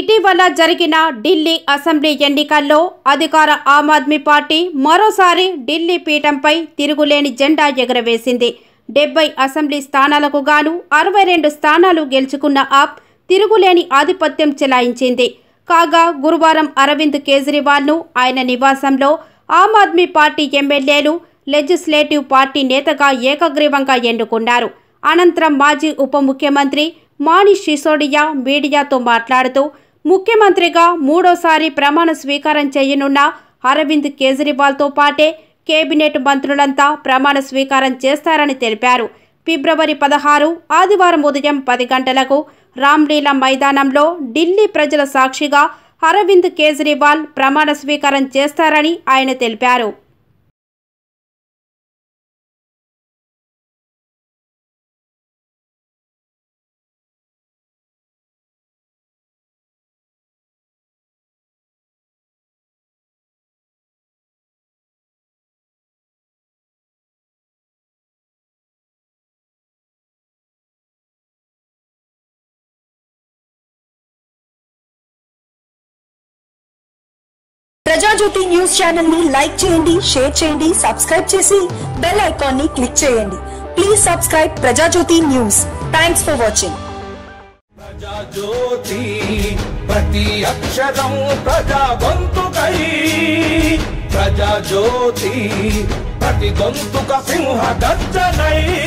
ఇటీవల జరిగిన ఢిల్లీ అసెంబ్లీ ఎన్నికల్లో అధికార ఆమ్ ఆద్మీ పార్టీ మరోసారి ఢిల్లీ పీఠంపై తిరుగులేని జెండా ఎగురవేసింది డెబ్బై అసెంబ్లీ స్థానాలకు గాను అరవై రెండు స్థానాలు గెలుచుకున్న ఆప్ తిరుగులేని ఆధిపత్యం చెలాయించింది కాగా గురువారం అరవింద్ కేజ్రీవాల్ను ఆయన నివాసంలో ఆమ్ ఆద్మీ పార్టీ ఎమ్మెల్యేలు లెజిస్లేటివ్ పార్టీ నేతగా ఏకగ్రీవంగా ఎన్నుకున్నారు అనంతరం మాజీ ఉప ముఖ్యమంత్రి మాణిష్ సిసోడియా మీడియాతో మాట్లాడుతూ ముఖ్యమంత్రిగా మూడోసారి ప్రమాణ స్వీకారం చేయనున్న అరవింద్ కేజ్రీవాల్తో పాటే కేబినెట్ మంత్రులంతా ప్రమాణ స్వీకారం చేస్తారని తెలిపారు ఫిబ్రవరి పదహారు ఆదివారం ఉదయం పది గంటలకు రామ్లీలా మైదానంలో ఢిల్లీ ప్రజల సాక్షిగా అరవింద్ కేజ్రీవాల్ ప్రమాణ స్వీకారం చేస్తారని ఆయన తెలిపారు ప్రజాజ్యోతి న్యూస్ ఛానల్ ని లైక్ చేయండి షేర్ చేయండి సబ్స్క్రైబ్ చేసి బెల్ ఐకాన్ ని క్లిక్ చేయండి please subscribe Prajajyothi news thanks for watching Prajajyothi ప్రతి అక్షరం ప్రజా గొంతుకై ప్రజాజ్యోతి ప్రతి గొంతుక సింహ గర్జనై